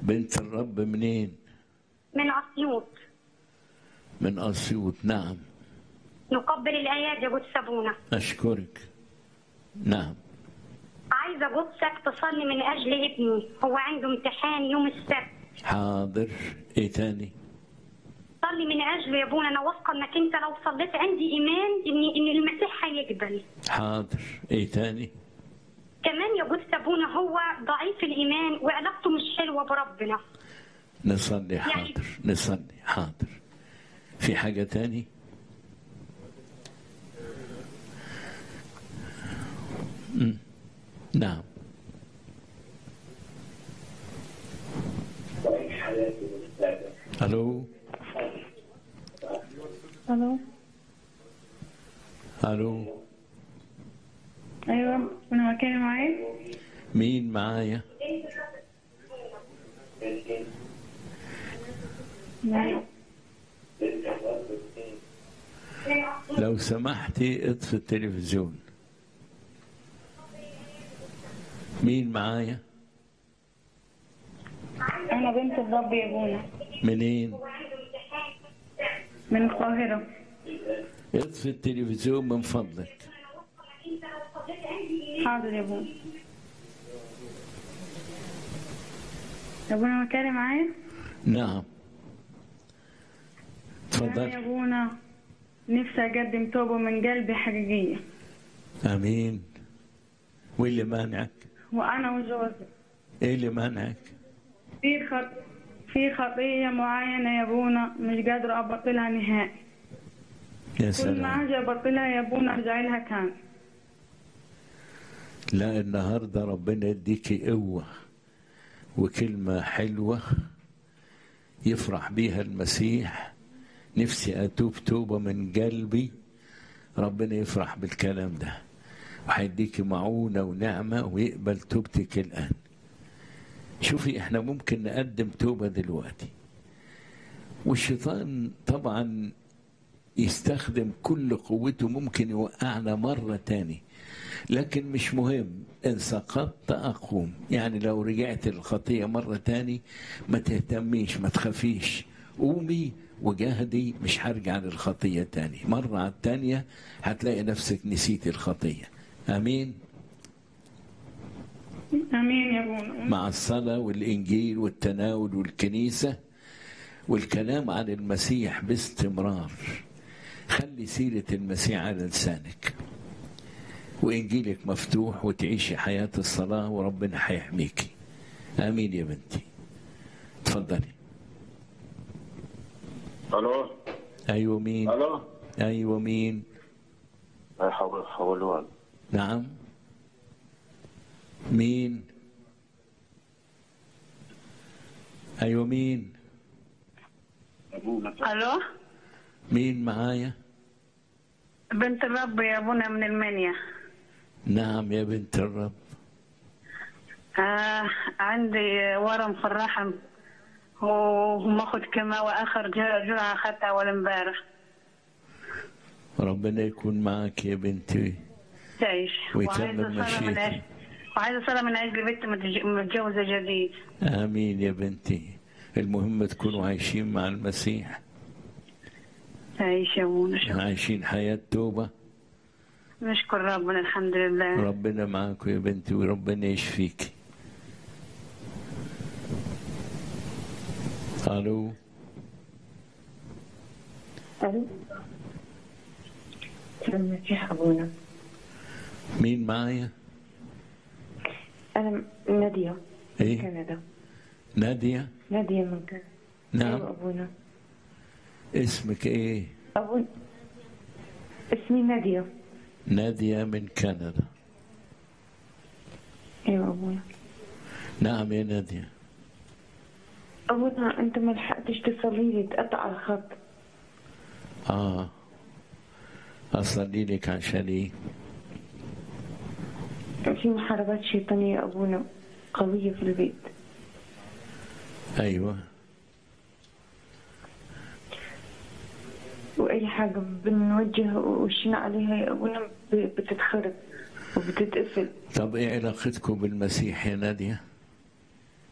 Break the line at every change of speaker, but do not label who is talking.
بنت الرب منين
من أسيوط
من أسيوط نعم
نقبل الآيات يا قدس أبونا
أشكرك نعم
عايزة قدسك تصلي من أجل ابني هو عنده امتحان يوم السبت
حاضر إيه تاني
صلي من أجله يا أبونا أنا واثقة إنك أنت لو صليت عندي إيمان إن إن المسيح هيقبل
حاضر إيه تاني
كمان يا قدس أبونا هو ضعيف الإيمان وعلاقته مش حلوة بربنا
نصلي حاضر نصلي حاضر في حاجة تاني مم. نعم الو
الو
الو
ايوه انا مكاني معايا
مين معايا
نعم.
لو سمحتي اطفي التلفزيون مين معايا
انا بنت الرب يا ابونا
منين
من القاهره
اطفي التلفزيون من فضلك
حاضر يا ابونا يا ابونا مكاني معايا
نعم
أنا يا
تفضل
ابونا نفسي اقدم توبه من قلبي حقيقيه
امين واللي مانعك
وانا وجوزي
ايه اللي مانعك
في خط في خطيه معينه يا ابونا مش قادره ابطلها نهائي
يا
كل ما
سلام
اجي ابطلها يا ابونا ارجع لها كان
لا النهارده ربنا يديكي قوه وكلمه حلوه يفرح بيها المسيح نفسي اتوب توبه من قلبي ربنا يفرح بالكلام ده وهيديكي معونه ونعمه ويقبل توبتك الان شوفي احنا ممكن نقدم توبه دلوقتي والشيطان طبعا يستخدم كل قوته ممكن يوقعنا مرة تاني لكن مش مهم إن سقطت أقوم يعني لو رجعت الخطية مرة تاني ما تهتميش ما تخافيش قومي وجاهدي مش هرجع للخطية تاني مرة على التانية هتلاقي نفسك نسيت الخطية أمين
امين يا ابونا
مع الصلاة والإنجيل والتناول والكنيسة والكلام عن المسيح باستمرار خلي سيرة المسيح على لسانك وإنجيلك مفتوح وتعيشي حياة الصلاة وربنا هيحميكي آمين يا بنتي تفضلي
الو
أيوة مين
الو
أيوة مين
أي حول حولوان
نعم مين أيوة مين
الو
مين معايا
بنت الرب يا ابونا من المنيا
نعم يا بنت الرب
آه عندي ورم في الرحم وماخد كما واخر جرعه جرعة اخذتها اول امبارح
ربنا يكون معك يا بنتي
تعيش
ويتمم
وعايزه صلاه من
مشيئته.
اجل وعايزه صلاه من اجل بنت متج- متجوزه جديد
آمين يا بنتي المهم تكونوا عايشين مع المسيح
تعيش يا ابونا شكرا.
عايشين حياة توبة
نشكر ربنا الحمد لله
ربنا معاكم يا بنتي وربنا يشفيك الو
ألو المسيح أبونا
مين معايا
أنا نادية من
ايه
كندا
نادية
نادية من كندا
نعم
أيوة أبونا
اسمك ايه
أبونا اسمي نادية
نادية من كندا
أيوة أبونا
نعم يا نادية
أبونا أنت ما لحقتش تصلي لي تقطع الخط
اه اصلي لك عشان ايه
في محاربات شيطانية أبونا قوية في البيت
ايوه
وأي حاجة بنوجه وشنا عليها يا أبونا ب- بتتخرب وبتتقفل
طب ايه علاقتكم بالمسيح يا نادية